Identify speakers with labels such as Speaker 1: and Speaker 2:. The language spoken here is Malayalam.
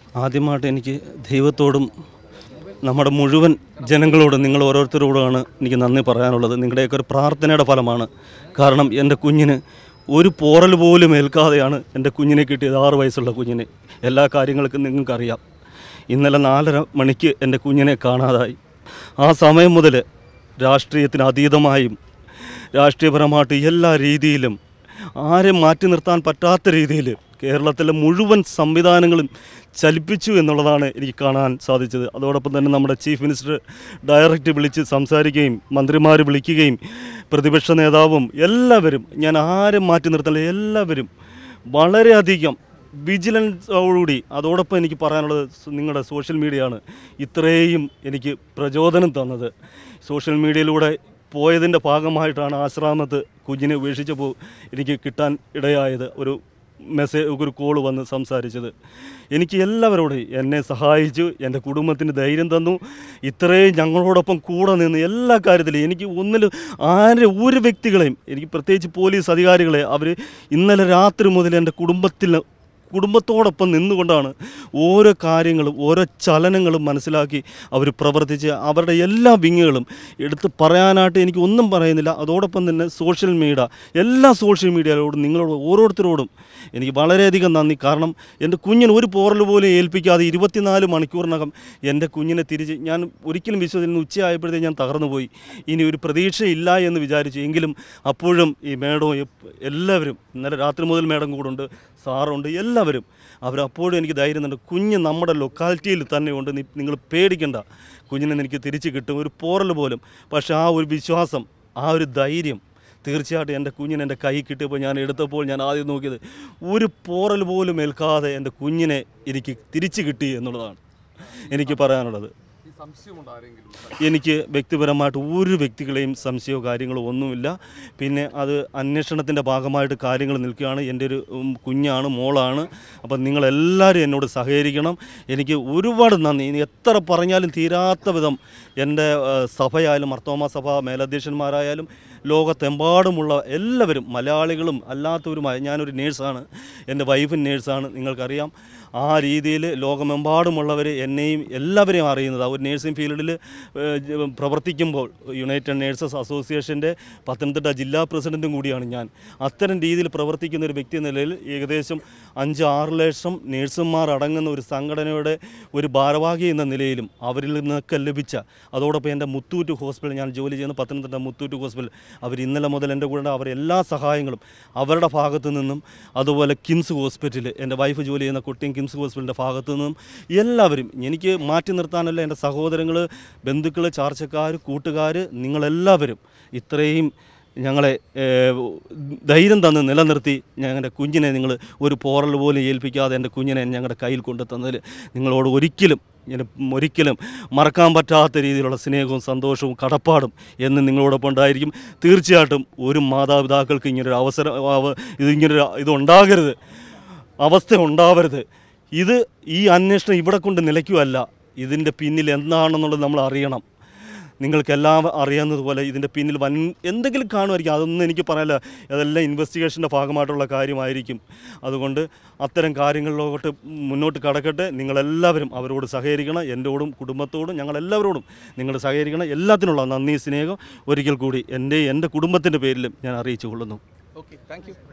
Speaker 1: ആദ്യമായിട്ട് എനിക്ക് ദൈവത്തോടും നമ്മുടെ മുഴുവൻ ജനങ്ങളോടും നിങ്ങൾ ഓരോരുത്തരോടുമാണ് എനിക്ക് നന്ദി പറയാനുള്ളത് നിങ്ങളുടെയൊക്കെ ഒരു പ്രാർത്ഥനയുടെ ഫലമാണ് കാരണം എൻ്റെ കുഞ്ഞിന് ഒരു പോറൽ പോലും ഏൽക്കാതെയാണ് എൻ്റെ കുഞ്ഞിനെ കിട്ടിയത് ആറ് വയസ്സുള്ള കുഞ്ഞിനെ എല്ലാ കാര്യങ്ങൾക്കും നിങ്ങൾക്കറിയാം ഇന്നലെ നാലര മണിക്ക് എൻ്റെ കുഞ്ഞിനെ കാണാതായി ആ സമയം മുതൽ രാഷ്ട്രീയത്തിന് അതീതമായും രാഷ്ട്രീയപരമായിട്ട് എല്ലാ രീതിയിലും ആരെ മാറ്റി നിർത്താൻ പറ്റാത്ത രീതിയിൽ കേരളത്തിലെ മുഴുവൻ സംവിധാനങ്ങളും ചലിപ്പിച്ചു എന്നുള്ളതാണ് എനിക്ക് കാണാൻ സാധിച്ചത് അതോടൊപ്പം തന്നെ നമ്മുടെ ചീഫ് മിനിസ്റ്റർ ഡയറക്റ്റ് വിളിച്ച് സംസാരിക്കുകയും മന്ത്രിമാർ വിളിക്കുകയും പ്രതിപക്ഷ നേതാവും എല്ലാവരും ഞാൻ ആരും മാറ്റി നിർത്തില്ല എല്ലാവരും വളരെയധികം വിജിലൻസോടുകൂടി അതോടൊപ്പം എനിക്ക് പറയാനുള്ളത് സ് നിങ്ങളുടെ സോഷ്യൽ മീഡിയയാണ് ഇത്രയും എനിക്ക് പ്രചോദനം തന്നത് സോഷ്യൽ മീഡിയയിലൂടെ പോയതിൻ്റെ ഭാഗമായിട്ടാണ് ആശ്രാമത്ത് കുഞ്ഞിനെ ഉപേക്ഷിച്ചപ്പോൾ എനിക്ക് കിട്ടാൻ ഇടയായത് ഒരു മെസ്സേജ് ഒരു കോൾ വന്ന് സംസാരിച്ചത് എനിക്ക് എല്ലാവരോടും എന്നെ സഹായിച്ചു എൻ്റെ കുടുംബത്തിന് ധൈര്യം തന്നു ഇത്രയും ഞങ്ങളോടൊപ്പം കൂടെ നിന്ന് എല്ലാ കാര്യത്തിലും എനിക്ക് ഒന്നിലും ആരെ ഒരു വ്യക്തികളെയും എനിക്ക് പ്രത്യേകിച്ച് പോലീസ് അധികാരികളെ അവർ ഇന്നലെ രാത്രി മുതൽ എൻ്റെ കുടുംബത്തിൽ കുടുംബത്തോടൊപ്പം നിന്നുകൊണ്ടാണ് ഓരോ കാര്യങ്ങളും ഓരോ ചലനങ്ങളും മനസ്സിലാക്കി അവർ പ്രവർത്തിച്ച് അവരുടെ എല്ലാ വിങ്ങുകളും എടുത്ത് പറയാനായിട്ട് എനിക്ക് ഒന്നും പറയുന്നില്ല അതോടൊപ്പം തന്നെ സോഷ്യൽ മീഡിയ എല്ലാ സോഷ്യൽ മീഡിയയിലോടും നിങ്ങളോട് ഓരോരുത്തരോടും എനിക്ക് വളരെയധികം നന്ദി കാരണം എൻ്റെ കുഞ്ഞിന് ഒരു പോറൽ പോലും ഏൽപ്പിക്കാതെ ഇരുപത്തിനാല് മണിക്കൂറിനകം എൻ്റെ കുഞ്ഞിനെ തിരിച്ച് ഞാൻ ഒരിക്കലും വിശ്വസിക്കുന്നു ഉച്ചയായപ്പോഴത്തേക്ക് ഞാൻ തകർന്നു പോയി ഇനി ഒരു പ്രതീക്ഷയില്ല എന്ന് വിചാരിച്ചു എങ്കിലും അപ്പോഴും ഈ മേഡവും എപ്പ- എല്ലാവരും ഇന്നലെ രാത്രി മുതൽ മേഡം കൂടെ ഉണ്ട് സാറുണ്ട് എല്ലാവരും അവരപ്പോഴും എനിക്ക് ധൈര്യം തന്നു കുഞ്ഞ് നമ്മുടെ ലൊക്കാലിറ്റിയിൽ തന്നെ ഉണ്ട് നീ നിങ്ങൾ പേടിക്കണ്ട കുഞ്ഞിനെ എനിക്ക് തിരിച്ച് കിട്ടും ഒരു പോറൽ പോലും പക്ഷേ ആ ഒരു വിശ്വാസം ആ ഒരു ധൈര്യം തീർച്ചയായിട്ടും എൻ്റെ കുഞ്ഞിനെ എൻ്റെ കൈ കിട്ടിയപ്പോൾ ഞാൻ എടുത്തപ്പോൾ ഞാൻ ആദ്യം നോക്കിയത് ഒരു പോറൽ പോലും ഏൽക്കാതെ എൻ്റെ കുഞ്ഞിനെ എനിക്ക് തിരിച്ച് കിട്ടി എന്നുള്ളതാണ് എനിക്ക് പറയാനുള്ളത്
Speaker 2: ഈ സംശയമുണ്ട് ആരെങ്കിലും
Speaker 1: എനിക്ക് വ്യക്തിപരമായിട്ട് ഒരു വ്യക്തികളെയും സംശയമോ കാര്യങ്ങളോ ഒന്നുമില്ല പിന്നെ അത് അന്വേഷണത്തിൻ്റെ ഭാഗമായിട്ട് കാര്യങ്ങൾ നിൽക്കുകയാണ് എൻ്റെ ഒരു ഉം, കുഞ്ഞാണ് മോളാണ് അപ്പം നിങ്ങളെല്ലാവരും എന്നോട് സഹകരിക്കണം എനിക്ക് ഒരുപാട് നന്ദി ഇനി എത്ര പറഞ്ഞാലും തീരാത്ത വിധം എൻ്റെ ആ, സഭയായാലും മർത്തോമ സഭ മേലധ്യക്ഷന്മാരായാലും ലോകത്തെമ്പാടുമുള്ള എല്ലാവരും മലയാളികളും അല്ലാത്തവരുമായ ഞാനൊരു നേഴ്സാണ് എൻ്റെ വൈഫും നേഴ്സാണ് നിങ്ങൾക്കറിയാം ആ രീതിയിൽ ലോകമെമ്പാടുമുള്ളവർ എന്നെയും എല്ലാവരെയും അറിയുന്നത് ആ ഒരു നേഴ്സിംഗ് ഫീൽഡിൽ പ്രവർത്തിക്കുമ്പോൾ യുണൈറ്റഡ് നേഴ്സസ് അസോസിയേഷൻ്റെ പത്തനംതിട്ട ജില്ലാ പ്രസിഡൻറ്റും കൂടിയാണ് ഞാൻ അത്തരം രീതിയിൽ പ്രവർത്തിക്കുന്ന ഒരു വ്യക്തി എന്ന നിലയിൽ ഏകദേശം അഞ്ച് ആറ് ലക്ഷം നേഴ്സുമാർ അടങ്ങുന്ന ഒരു സംഘടനയുടെ ഒരു ഭാരവാഹി എന്ന നിലയിലും അവരിൽ നിന്നൊക്കെ ലഭിച്ച അതോടൊപ്പം എൻ്റെ മുത്തൂറ്റ് ഹോസ്പിറ്റൽ ഞാൻ ജോലി ചെയ്യുന്ന പത്തനംതിട്ട മുത്തൂറ്റ് ഹോസ്പിറ്റൽ അവർ ഇന്നലെ മുതൽ എൻ്റെ കൂടെ അവർ എല്ലാ സഹായങ്ങളും അവരുടെ ഭാഗത്തു നിന്നും അതുപോലെ കിംസ് ഹോസ്പിറ്റൽ എൻ്റെ വൈഫ് ജോലി ചെയ്യുന്ന കുട്ടിയും കിംസ് ഹോസ്പിറ്റലിൻ്റെ ഭാഗത്തു നിന്നും എല്ലാവരും എനിക്ക് മാറ്റി നിർത്താനല്ല എൻ്റെ സഹോദരങ്ങൾ ബന്ധുക്കൾ ചാർച്ചക്കാർ കൂട്ടുകാർ നിങ്ങളെല്ലാവരും ഇത്രയും ഞങ്ങളെ ഏഹ്, ധൈര്യം തന്ന് നിലനിർത്തി ഞങ്ങളുടെ കുഞ്ഞിനെ നിങ്ങൾ ഒരു പോറൽ പോലും ഏൽപ്പിക്കാതെ എൻ്റെ കുഞ്ഞിനെ ഞങ്ങളുടെ കയ്യിൽ കൊണ്ടു തന്നതിൽ നിങ്ങളോട് ഒരിക്കലും ഞാൻ ഒരിക്കലും മറക്കാൻ പറ്റാത്ത രീതിയിലുള്ള സ്നേഹവും സന്തോഷവും കടപ്പാടും എന്ന് നിങ്ങളോടൊപ്പം ഉണ്ടായിരിക്കും തീർച്ചയായിട്ടും ഒരു മാതാപിതാക്കൾക്ക് ഇങ്ങനൊരു അവസരം അവ- ഇതിങ്ങനൊരു ഇതുണ്ടാകരുത് അവസ്ഥ ഉണ്ടാവരുത് ഇത് ഈ അന്വേഷണം ഇവിടെ കൊണ്ട് നിലയ്ക്കുമല്ല ഇതിൻ്റെ പിന്നിൽ എന്താണെന്നുള്ളത് നമ്മൾ അറിയണം നിങ്ങൾക്കെല്ലാം അറിയാവുന്നതുപോലെ ഇതിൻ്റെ പിന്നിൽ വൻ എന്തെങ്കിലും കാണുമായിരിക്കും അതൊന്നും എനിക്ക് പറയല്ല അതെല്ലാം ഇൻവെസ്റ്റിഗേഷൻ്റെ ഭാഗമായിട്ടുള്ള കാര്യമായിരിക്കും അതുകൊണ്ട് അത്തരം കാര്യങ്ങളിലോട്ട് മുന്നോട്ട് കടക്കട്ടെ നിങ്ങളെല്ലാവരും അവരോട് സഹകരിക്കണം എൻ്റെയോടും കുടുംബത്തോടും ഞങ്ങളെല്ലാവരോടും നിങ്ങൾ സഹകരിക്കണം എല്ലാത്തിനുള്ള നന്ദി സ്നേഹം ഒരിക്കൽ കൂടി എൻ്റെ എൻ്റെ കുടുംബത്തിൻ്റെ പേരിലും ഞാൻ അറിയിച്ചു കൊള്ളുന്നു
Speaker 2: ഓക്കെ താങ്ക് യു